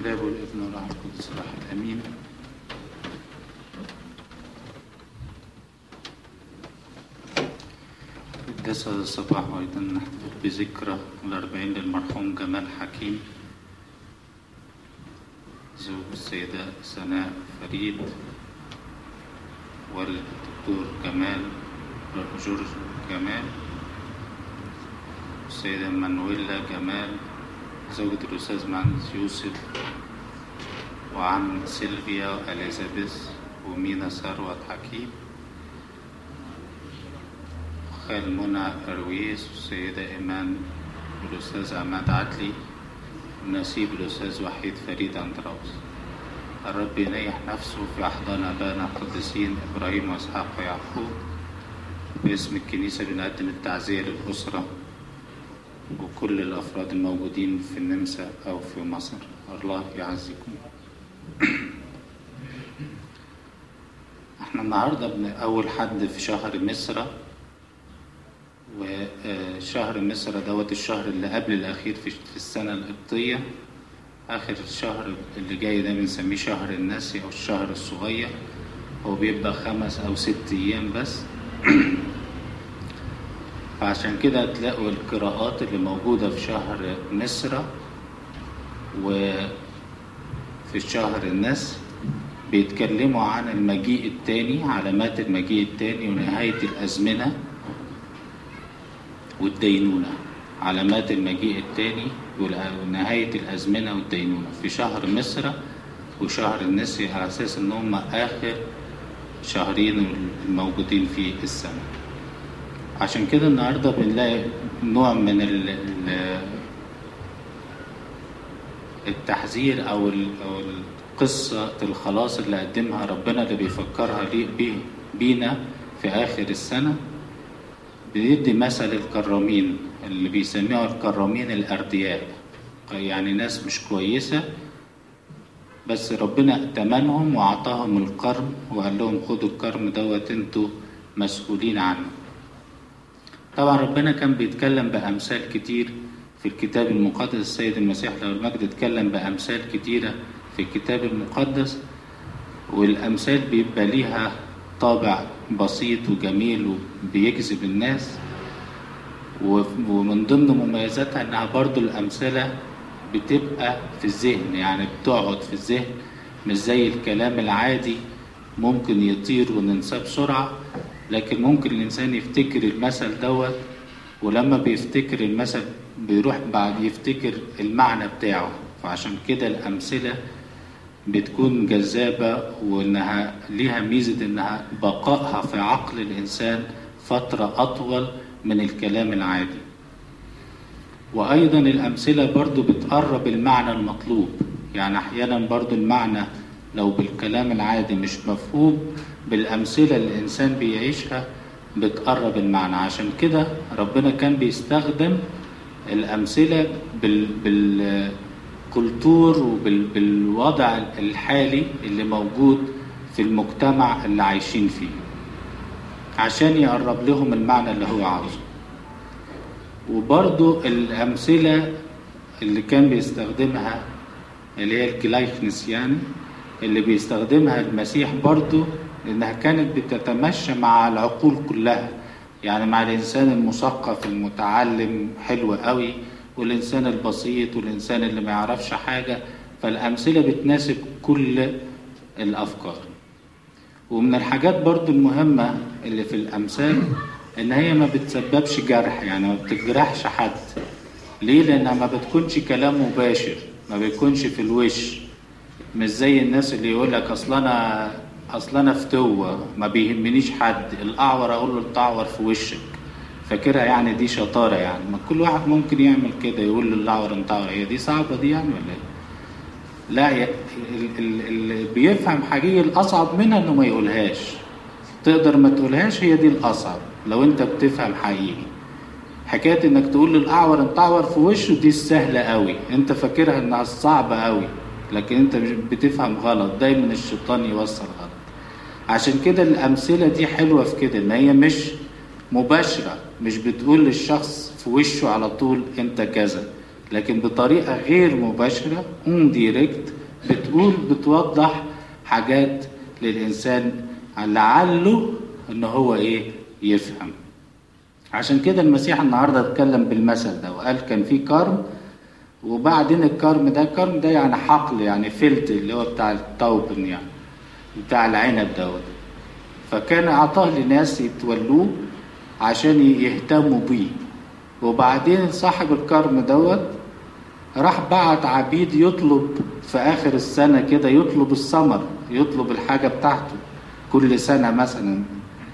الاب والابن والروح القدس الواحد امين جسد الصباح وايضا نحتفل بذكرى الاربعين للمرحوم جمال حكيم زوج السيدة سناء فريد والد الدكتور جمال جورج جمال السيدة مانويلا جمال زوجة الأستاذ مهندس يوسف وعم سيلفيا وأليزابيث ومينا ثروت حكيم خال منى أرويس والسيدة إيمان والأستاذ عماد عدلي ونسيب الأستاذ وحيد فريد أندراوس الرب ينيح نفسه في أحضان أبانا القديسين إبراهيم وإسحاق ويعقوب باسم الكنيسة بنقدم التعزية للأسرة وكل الأفراد الموجودين في النمسا أو في مصر الله يعزكم احنا النهاردة بن أول حد في شهر مصر وشهر مصر دوت الشهر اللي قبل الأخير في في السنة القبطية آخر الشهر اللي جاي ده بنسميه شهر الناسي أو الشهر الصغير هو بيبقى خمس أو ست أيام بس فعشان كده تلاقوا القراءات اللي موجودة في شهر مصر وفي الشهر الناس بيتكلموا عن المجيء التاني علامات المجيء التاني ونهاية الأزمنة والدينونة علامات المجيء التاني ونهاية الأزمنة والدينونة في شهر مصر وشهر النسي على أساس إن هم آخر شهرين الموجودين في السنة عشان كده النهاردة بنلاقي نوع من ال ال التحذير أو أو قصة الخلاص اللي قدمها ربنا اللي بيفكرها بيه بينا في آخر السنة بيدي مثل الكرامين اللي بيسميها الكرامين الأردياء يعني ناس مش كويسة بس ربنا ائتمنهم وأعطاهم الكرم وقال لهم خدوا الكرم دوت انتوا مسؤولين عنه طبعا ربنا كان بيتكلم بأمثال كتير في الكتاب المقدس السيد المسيح له المجد اتكلم بأمثال كتيرة في الكتاب المقدس والأمثال بيبقى ليها طابع بسيط وجميل وبيجذب الناس ومن ضمن مميزاتها انها برضو الأمثلة بتبقى في الذهن يعني بتقعد في الذهن مش زي الكلام العادي ممكن يطير وننساه بسرعة لكن ممكن الإنسان يفتكر المثل دوت ولما بيفتكر المثل بيروح بعد يفتكر المعنى بتاعه فعشان كده الأمثلة بتكون جذابة وإنها ليها ميزة إنها بقائها في عقل الإنسان فترة أطول من الكلام العادي وأيضا الأمثلة برضو بتقرب المعنى المطلوب يعني أحيانا برضو المعنى لو بالكلام العادي مش مفهوم بالأمثلة اللي الإنسان بيعيشها بتقرب المعنى عشان كده ربنا كان بيستخدم الأمثلة بال, بالكولتور وبالوضع الحالي اللي موجود في المجتمع اللي عايشين فيه عشان يقرب لهم المعنى اللي هو عاوزه وبرضو الأمثلة اللي كان بيستخدمها اللي هي الجلايفنس يعني اللي بيستخدمها المسيح برضو لأنها كانت بتتمشى مع العقول كلها يعني مع الإنسان المثقف المتعلم حلو قوي والإنسان البسيط والإنسان اللي ما يعرفش حاجة فالأمثلة بتناسب كل الأفكار ومن الحاجات برضو المهمة اللي في الأمثال إن هي ما بتسببش جرح يعني ما بتجرحش حد ليه؟ لأنها ما بتكونش كلام مباشر ما بيكونش في الوش مش زي الناس اللي يقول لك أصل أنا اصل انا فتوه ما بيهمنيش حد الاعور اقول له انت في وشك فاكرها يعني دي شطاره يعني ما كل واحد ممكن يعمل كده يقول للاعور انت هي دي صعبه دي يعني ولا ايه لا اللي بيفهم حقيقي الاصعب منها انه ما يقولهاش تقدر ما تقولهاش هي دي الاصعب لو انت بتفهم حقيقي حكايه انك تقول للاعور انت في وشه دي السهله قوي انت فاكرها انها صعبه قوي لكن انت مش بتفهم غلط دايما الشيطان يوصل غلط عشان كده الأمثلة دي حلوة في كده إن هي مش مباشرة مش بتقول للشخص في وشه على طول أنت كذا لكن بطريقة غير مباشرة اون ديريكت بتقول بتوضح حاجات للإنسان لعله إن هو إيه يفهم عشان كده المسيح النهاردة اتكلم بالمثل ده وقال كان في كرم وبعدين الكرم ده الكرم ده يعني حقل يعني فلت اللي هو بتاع الطوبن يعني بتاع العنب دوت فكان أعطاه لناس يتولوه عشان يهتموا بيه وبعدين صاحب الكرم دوت راح بعت عبيد يطلب في آخر السنة كده يطلب الثمر يطلب الحاجة بتاعته كل سنة مثلا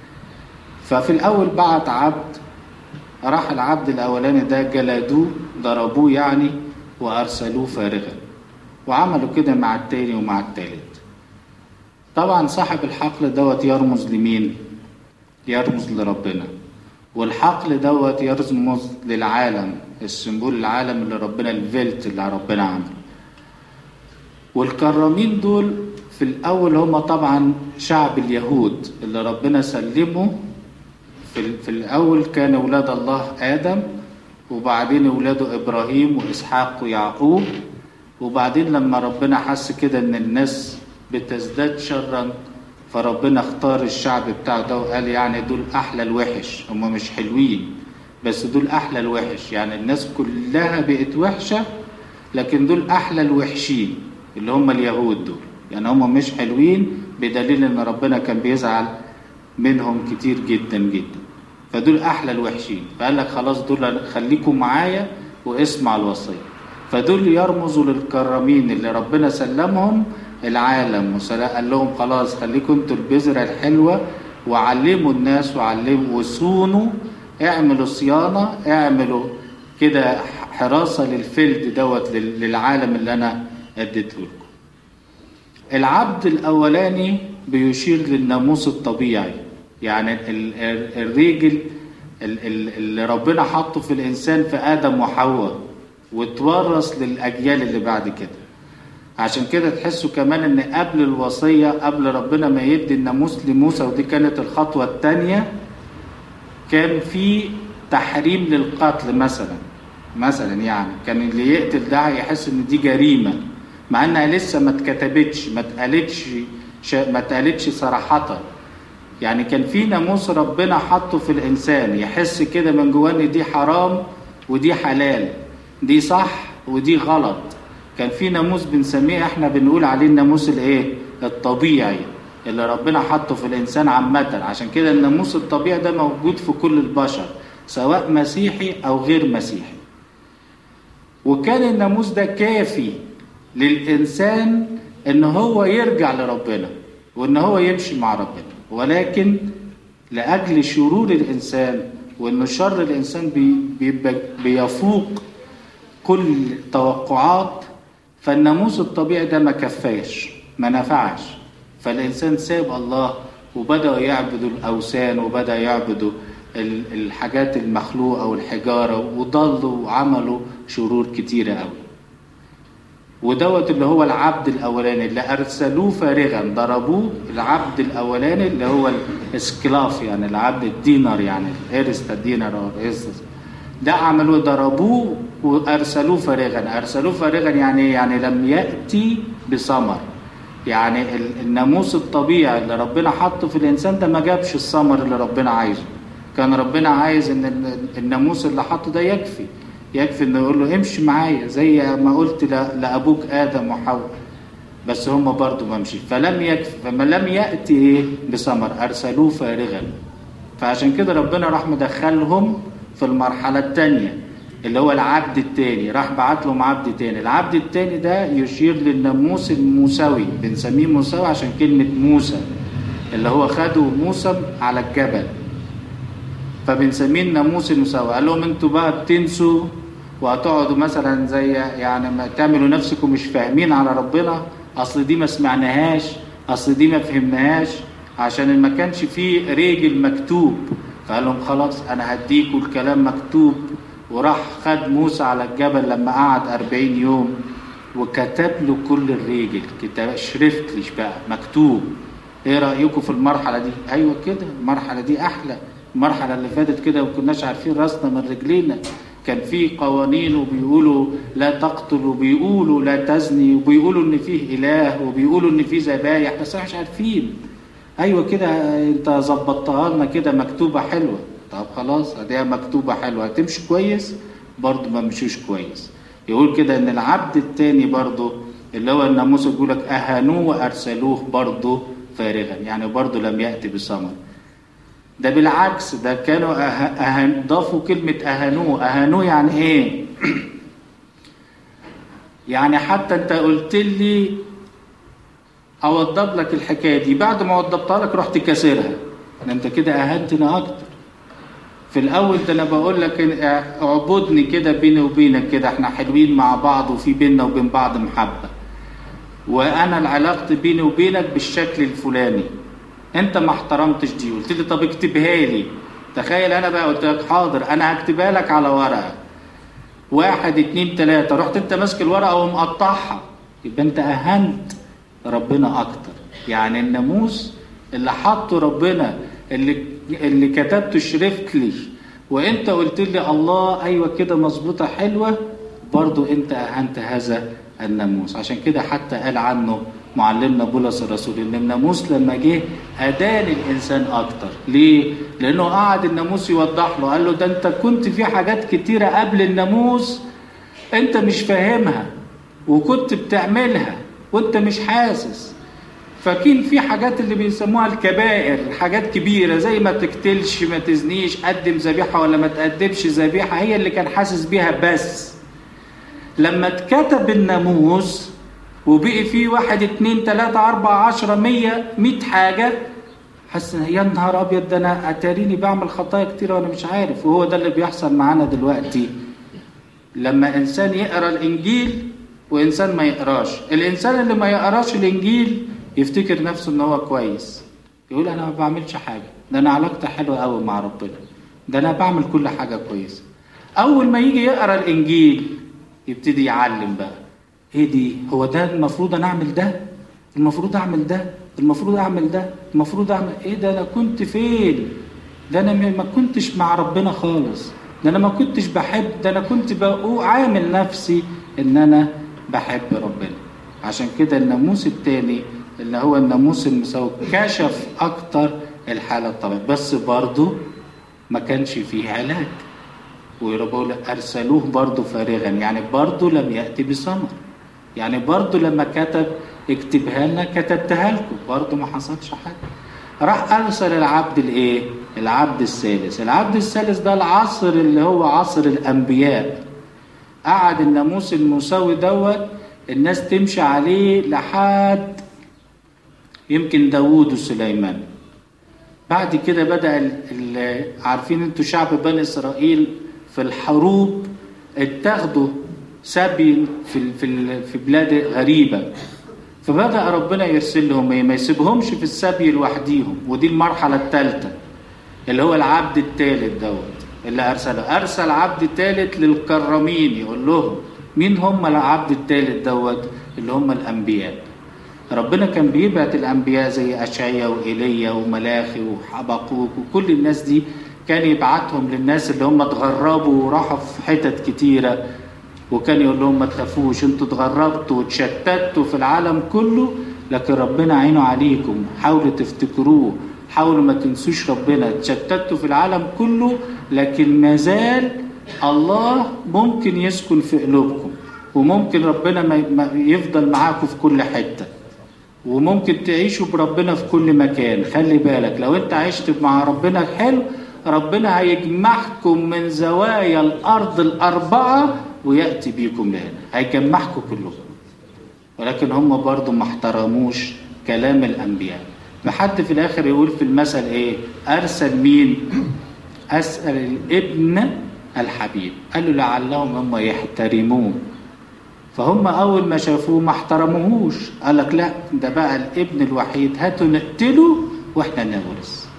ففي الأول بعت عبد راح العبد الأولاني ده جلدوه ضربوه يعني وأرسلوه فارغا وعملوا كده مع التاني ومع التالت طبعا صاحب الحقل دوت يرمز لمين يرمز لربنا والحقل دوت يرمز للعالم السمبول العالم اللي ربنا الفيلت اللي ربنا عمله والكرامين دول في الأول هم طبعا شعب اليهود اللي ربنا سلمه في, في الأول كان أولاد الله آدم وبعدين أولاده إبراهيم وإسحاق ويعقوب وبعدين لما ربنا حس كده إن الناس بتزداد شرا فربنا اختار الشعب بتاعه ده وقال يعني دول أحلى الوحش هم مش حلوين بس دول أحلى الوحش يعني الناس كلها بقت وحشة لكن دول أحلى الوحشين اللي هم اليهود دول يعني هم مش حلوين بدليل ان ربنا كان بيزعل منهم كتير جدا جدا فدول احلى الوحشين فقال لك خلاص دول خليكم معايا واسمع الوصيه فدول يرمزوا للكرامين اللي ربنا سلمهم العالم قال لهم خلاص خليكم انتوا البذره الحلوه وعلموا الناس وعلموا وصونوا اعملوا صيانه اعملوا كده حراسه للفلد دوت للعالم اللي انا اديته لكم العبد الاولاني بيشير للناموس الطبيعي يعني الرجل اللي ربنا حطه في الانسان في ادم وحواء وتورث للاجيال اللي بعد كده عشان كده تحسوا كمان ان قبل الوصيه قبل ربنا ما يدي الناموس لموسى ودي كانت الخطوه الثانيه كان في تحريم للقتل مثلا مثلا يعني كان اللي يقتل ده يحس ان دي جريمه مع انها لسه ما اتكتبتش ما اتقالتش ما اتقالتش صراحه يعني كان في ناموس ربنا حطه في الانسان يحس كده من جواه ان دي حرام ودي حلال دي صح ودي غلط كان في ناموس بنسميه احنا بنقول عليه الناموس الايه الطبيعي اللي ربنا حطه في الانسان عامه عشان كده الناموس الطبيعي ده موجود في كل البشر سواء مسيحي او غير مسيحي وكان الناموس ده كافي للإنسان إن هو يرجع لربنا وإن هو يمشي مع ربنا ولكن لأجل شرور الإنسان وإن شر الإنسان بيبقى بيفوق كل توقعات فالناموس الطبيعي ده ما كفاش ما نفعش فالإنسان ساب الله وبدأوا يعبدوا الأوثان وبدأ يعبدوا الحاجات المخلوقة والحجارة وضلوا وعملوا شرور كتيرة قوي ودوت اللي هو العبد الاولاني اللي ارسلوه فارغا ضربوه العبد الاولاني اللي هو الاسكلاف يعني العبد الدينار يعني ارستا دينار او ارستا ده عملوه ضربوه وارسلوه فارغا ارسلوه فارغا يعني يعني لم ياتي بثمر يعني الناموس الطبيعي اللي ربنا حطه في الانسان ده ما جابش الثمر اللي ربنا عايزه كان ربنا عايز ان الناموس اللي حطه ده يكفي يكفي انه يقول له امشي معايا زي ما قلت لابوك ادم وحواء بس هم برضه ما مشي فلم يكفي فما لم ياتي ايه بثمر ارسلوه فارغا فعشان كده ربنا راح مدخلهم في المرحله الثانيه اللي هو العبد الثاني راح بعت لهم عبد تاني العبد الثاني ده يشير للناموس الموسوي بنسميه موسوي عشان كلمه موسى اللي هو خده موسى على الجبل فبنسميه الناموس المساوي قال لهم انتوا بقى بتنسوا وهتقعدوا مثلا زي يعني ما تعملوا نفسكم مش فاهمين على ربنا اصل دي ما سمعناهاش اصل دي ما فهمناهاش عشان ما كانش فيه رجل مكتوب فقال لهم خلاص انا هديكوا الكلام مكتوب وراح خد موسى على الجبل لما قعد أربعين يوم وكتب له كل الرجل كتاب شرفتلش بقى مكتوب ايه رأيكم في المرحلة دي ايوه كده المرحلة دي احلى المرحلة اللي فاتت كده ما كناش عارفين راسنا من رجلينا كان في قوانين وبيقولوا لا تقتل وبيقولوا لا تزني وبيقولوا ان فيه اله وبيقولوا ان فيه ذبايح بس احنا مش عارفين ايوه كده انت ظبطتها لنا كده مكتوبه حلوه طب خلاص اديها مكتوبه حلوه هتمشي كويس برضه ما مشيش كويس يقول كده ان العبد التاني برضه اللي هو الناموس يقول لك اهانوه وارسلوه برضه فارغا يعني برضه لم ياتي بثمر ده بالعكس ده كانوا أه... أهن... ضافوا كلمة أهانوه أهانوه يعني إيه؟ يعني حتى أنت قلت لي أوضب لك الحكاية دي بعد ما وضبتها لك رحت كاسرها ده أنت كده أهنتنا أكتر في الأول ده أنا بقول لك اعبدني كده بيني وبينك كده إحنا حلوين مع بعض وفي بيننا وبين بعض محبة وأنا العلاقة بيني وبينك بالشكل الفلاني انت ما احترمتش دي قلت لي طب اكتبها لي تخيل انا بقى قلت لك حاضر انا هكتبها لك على ورقه واحد اتنين تلاته رحت انت ماسك الورقه ومقطعها يبقى انت اهنت ربنا اكتر يعني الناموس اللي حطه ربنا اللي اللي كتبته شرفت لي وانت قلت لي الله ايوه كده مظبوطه حلوه برضو انت اهنت هذا الناموس عشان كده حتى قال عنه معلمنا بولس الرسول ان الناموس لما جه ادان الانسان اكتر ليه لانه قعد الناموس يوضح له قال له ده انت كنت في حاجات كتيره قبل الناموس انت مش فاهمها وكنت بتعملها وانت مش حاسس فكين في حاجات اللي بيسموها الكبائر حاجات كبيره زي ما تقتلش ما تزنيش قدم ذبيحه ولا ما تقدمش ذبيحه هي اللي كان حاسس بيها بس لما اتكتب الناموس وبقي فيه واحد اتنين تلاتة أربعة عشرة مية مية حاجة حس يا نهار أبيض ده أنا أتاريني بعمل خطايا كتير وأنا مش عارف وهو ده اللي بيحصل معانا دلوقتي لما إنسان يقرأ الإنجيل وإنسان ما يقراش الإنسان اللي ما يقراش الإنجيل يفتكر نفسه إن هو كويس يقول أنا ما بعملش حاجة ده أنا علاقتي حلوة قوي مع ربنا ده أنا بعمل كل حاجة كويسة أول ما يجي يقرأ الإنجيل يبتدي يعلم بقى ايه دي هو ده المفروض انا اعمل ده المفروض اعمل ده المفروض اعمل ده المفروض اعمل ايه ده انا كنت فين ده انا ما كنتش مع ربنا خالص ده انا ما كنتش بحب ده انا كنت عامل نفسي ان انا بحب ربنا عشان كده الناموس التاني اللي هو الناموس المساوي كشف اكتر الحالة الطبيعية بس برضه ما كانش فيه علاج ويقول ارسلوه برضه فارغا يعني برضه لم ياتي بثمر يعني برضه لما كتب اكتبها لنا كتبتها لكم برضه ما حصلش حاجه راح ارسل العبد الايه العبد الثالث العبد الثالث ده العصر اللي هو عصر الانبياء قعد الناموس المساوي دوت الناس تمشي عليه لحد يمكن داوود وسليمان بعد كده بدا عارفين انتوا شعب بني اسرائيل في الحروب اتاخدوا سبي في في في بلاد غريبه فبدا ربنا يرسل لهم ايه ما يسيبهمش في السبي لوحديهم ودي المرحله الثالثه اللي هو العبد الثالث دوت اللي ارسله ارسل عبد ثالث للكرامين يقول لهم مين هم العبد الثالث دوت اللي هم الانبياء ربنا كان بيبعت الانبياء زي اشعيا وايليا وملاخي وحبقوك وكل الناس دي كان يبعتهم للناس اللي هم اتغربوا وراحوا في حتت كتيره وكان يقول لهم ما تخافوش انتوا اتغربتوا واتشتتوا في العالم كله لكن ربنا عينه عليكم حاولوا تفتكروه حاولوا ما تنسوش ربنا اتشتتوا في العالم كله لكن ما زال الله ممكن يسكن في قلوبكم وممكن ربنا ما يفضل معاكم في كل حته وممكن تعيشوا بربنا في كل مكان خلي بالك لو انت عشت مع ربنا حلو ربنا هيجمعكم من زوايا الارض الاربعه وياتي بيكم لهنا هيجمعكم كلكم ولكن هم برضو ما احترموش كلام الانبياء لحد في الاخر يقول في المثل ايه ارسل مين اسال الابن الحبيب قال له لعلهم هم يحترموه فهم اول ما شافوه ما احترموهوش قال لك لا ده بقى الابن الوحيد هاتوا نقتله واحنا نورث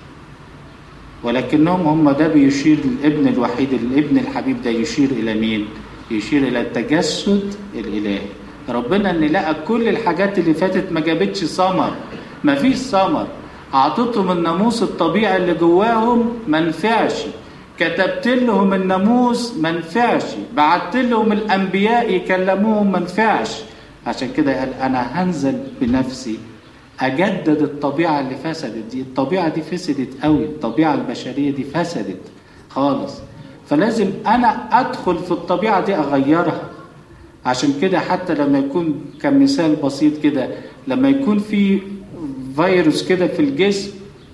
ولكنهم هم ده بيشير الابن الوحيد الابن الحبيب ده يشير الى مين يشير الى التجسد الالهي ربنا ان لقى كل الحاجات اللي فاتت ما جابتش ثمر ما فيش ثمر اعطتهم الناموس الطبيعي اللي جواهم ما نفعش كتبت لهم الناموس ما نفعش بعت لهم الانبياء يكلموهم ما نفعش عشان كده قال انا هنزل بنفسي اجدد الطبيعه اللي فسدت دي الطبيعه دي فسدت قوي الطبيعه البشريه دي فسدت خالص فلازم انا ادخل في الطبيعه دي اغيرها عشان كده حتى لما يكون كمثال بسيط كده لما يكون في فيروس كده في الجسم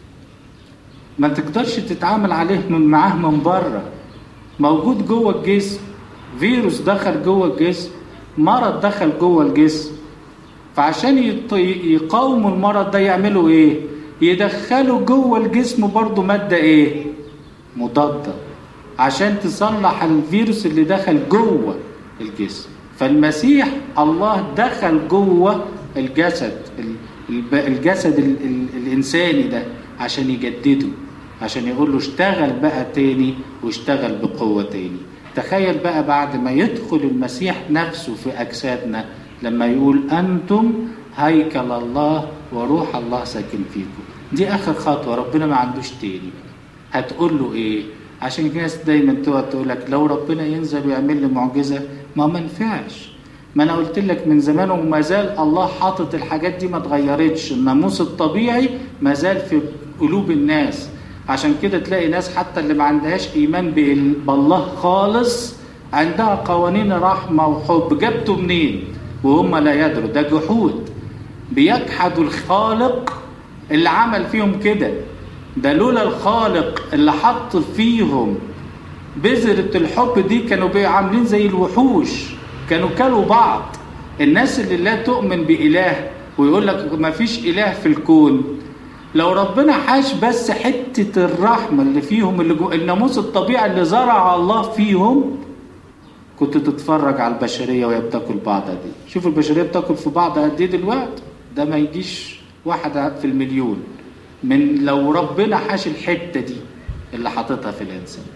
ما تقدرش تتعامل عليه من معاه من بره موجود جوه الجسم فيروس دخل جوه الجسم مرض دخل جوه الجسم فعشان يقاوموا المرض ده يعملوا ايه يدخلوا جوه الجسم برضو مادة ايه مضادة عشان تصلح الفيروس اللي دخل جوه الجسم فالمسيح الله دخل جوه الجسد الجسد ال ال الإنساني ده عشان يجدده عشان يقول له اشتغل بقى تاني واشتغل بقوة تاني تخيل بقى بعد ما يدخل المسيح نفسه في أجسادنا لما يقول أنتم هيكل الله وروح الله ساكن فيكم دي آخر خطوة ربنا ما عندوش تاني هتقول له إيه عشان كده ناس دايما تقعد تقول لك لو ربنا ينزل ويعمل لي معجزة ما منفعش ما انا قلت لك من زمان وما زال الله حاطط الحاجات دي ما اتغيرتش الناموس الطبيعي ما زال في قلوب الناس عشان كده تلاقي ناس حتى اللي ما عندهاش ايمان بالله خالص عندها قوانين رحمه وحب جبته منين وهم لا يدروا ده جحود بيجحدوا الخالق اللي عمل فيهم كده ده لولا الخالق اللي حط فيهم بذرة الحب دي كانوا عاملين زي الوحوش كانوا كلوا بعض الناس اللي لا تؤمن بإله ويقول لك ما فيش إله في الكون لو ربنا حاش بس حتة الرحمة اللي فيهم اللي جو الناموس الطبيعي اللي زرع الله فيهم كنت تتفرج على البشرية وهي بتاكل بعضها دي شوف البشرية بتاكل في بعض قد ايه دلوقتي ده ما يجيش واحدة في المليون من لو ربنا حاش الحتة دي اللي حاططها في الإنسان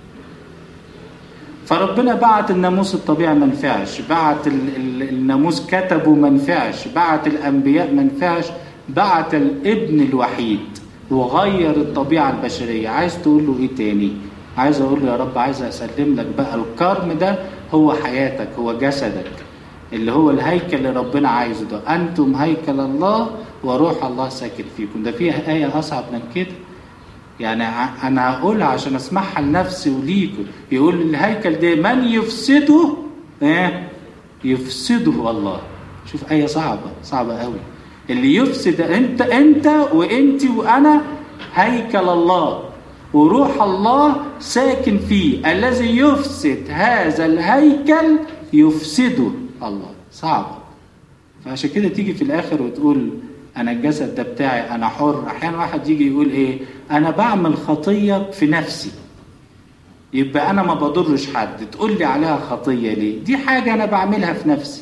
فربنا بعت الناموس الطبيعي ما نفعش بعت الناموس كتبه ما نفعش بعت الانبياء ما نفعش بعت الابن الوحيد وغير الطبيعه البشريه عايز تقول له ايه تاني عايز اقول له يا رب عايز اسلم لك بقى الكرم ده هو حياتك هو جسدك اللي هو الهيكل اللي ربنا عايزه ده انتم هيكل الله وروح الله ساكن فيكم ده فيها ايه اصعب من كده يعني انا هقولها عشان اسمعها لنفسي وليكم يقول الهيكل ده من يفسده ايه يفسده الله شوف ايه صعبه صعبه قوي اللي يفسد انت انت وانت وانا هيكل الله وروح الله ساكن فيه الذي يفسد هذا الهيكل يفسده الله صعبه فعشان كده تيجي في الاخر وتقول انا الجسد ده بتاعي انا حر احيانا واحد يجي يقول ايه انا بعمل خطيه في نفسي يبقى انا ما بضرش حد تقول لي عليها خطيه ليه دي حاجه انا بعملها في نفسي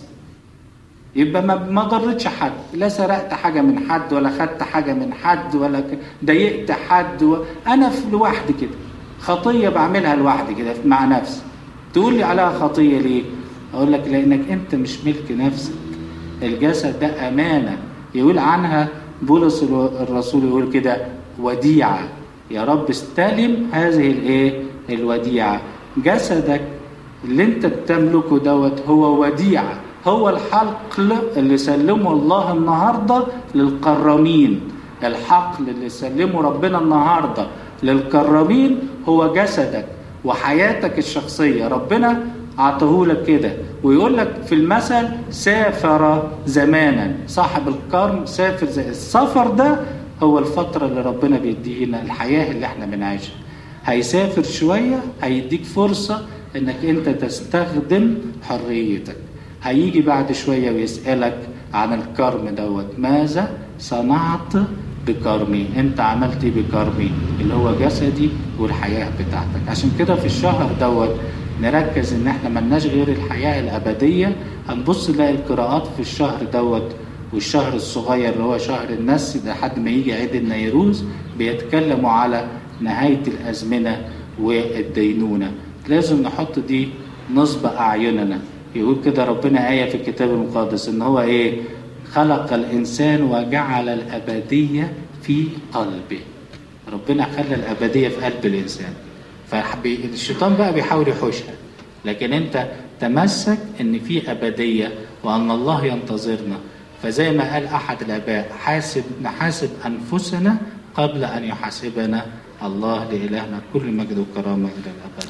يبقى ما ما ضرتش حد لا سرقت حاجه من حد ولا خدت حاجه من حد ولا ضايقت حد و... انا في لوحدي كده خطيه بعملها لوحدي كده مع نفسي تقول لي عليها خطيه ليه اقول لك لانك انت مش ملك نفسك الجسد ده امانه يقول عنها بولس الرسول يقول كده وديعة يا رب استلم هذه الايه الوديعة جسدك اللي انت بتملكه دوت هو وديعة هو الحقل اللي سلمه الله النهاردة للكرامين الحقل اللي سلمه ربنا النهاردة للكرامين هو جسدك وحياتك الشخصية ربنا عطهولك كده ويقول لك في المثل سافر زمانا صاحب الكرم سافر زي السفر ده هو الفترة اللي ربنا بيدينا الحياة اللي احنا بنعيشها هيسافر شوية هيديك فرصة انك انت تستخدم حريتك هيجي بعد شوية ويسألك عن الكرم دوت ماذا صنعت بكرمي انت عملت ايه بكرمي اللي هو جسدي والحياة بتاعتك عشان كده في الشهر دوت نركز ان احنا ملناش غير الحياة الابدية هنبص نلاقي القراءات في الشهر دوت والشهر الصغير اللي هو شهر النس ده لحد ما يجي عيد النيروز بيتكلموا على نهاية الأزمنة والدينونة لازم نحط دي نصب أعيننا يقول كده ربنا آية في الكتاب المقدس إن هو إيه خلق الإنسان وجعل الأبدية في قلبه ربنا خلى الأبدية في قلب الإنسان فالشيطان بقى بيحاول يحوشها لكن انت تمسك ان في ابديه وان الله ينتظرنا فزي ما قال احد الاباء حاسب نحاسب انفسنا قبل ان يحاسبنا الله لالهنا كل مجد وكرامه الى الابد